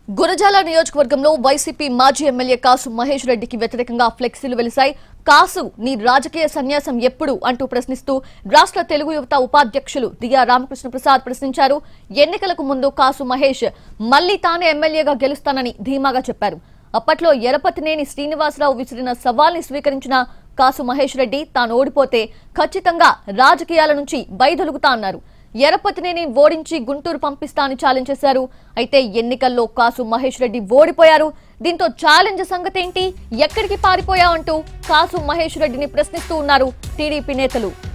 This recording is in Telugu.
గురజాల నియోజకవర్గంలో వైసీపీ మాజీ ఎమ్మెల్యే కాసు మహేష్ రెడ్డికి వ్యతిరేకంగా ఫ్లెక్సీలు వెలిశాయి కాసు నీ రాజకీయ సన్యాసం ఎప్పుడు అంటూ ప్రశ్నిస్తూ రాష్ట్ర తెలుగు యువత ఉపాధ్యక్షులు దియా రామకృష్ణ ప్రసాద్ ప్రశ్నించారు ఎన్నికలకు ముందు కాసు మహేష్ మళ్లీ తానే ఎమ్మెల్యేగా గెలుస్తానని ధీమాగా చెప్పారు అప్పట్లో ఎరపతినేని శ్రీనివాసరావు విసిరిన సవాల్ని స్వీకరించిన కాసు మహేష్ రెడ్డి తాను ఓడిపోతే ఖచ్చితంగా రాజకీయాల నుంచి బయదొలుగుతా అన్నారు ఎరపతినేని ఓడించి గుంటూరు పంపిస్తా అని ఛాలెంజ్ చేశారు అయితే ఎన్నికల్లో కాసు మహేష్ రెడ్డి ఓడిపోయారు దీంతో ఛాలెంజ్ సంగతేంటి ఎక్కడికి పారిపోయావంటూ కాసు మహేష్ రెడ్డిని ప్రశ్నిస్తూ ఉన్నారు టీడీపీ నేతలు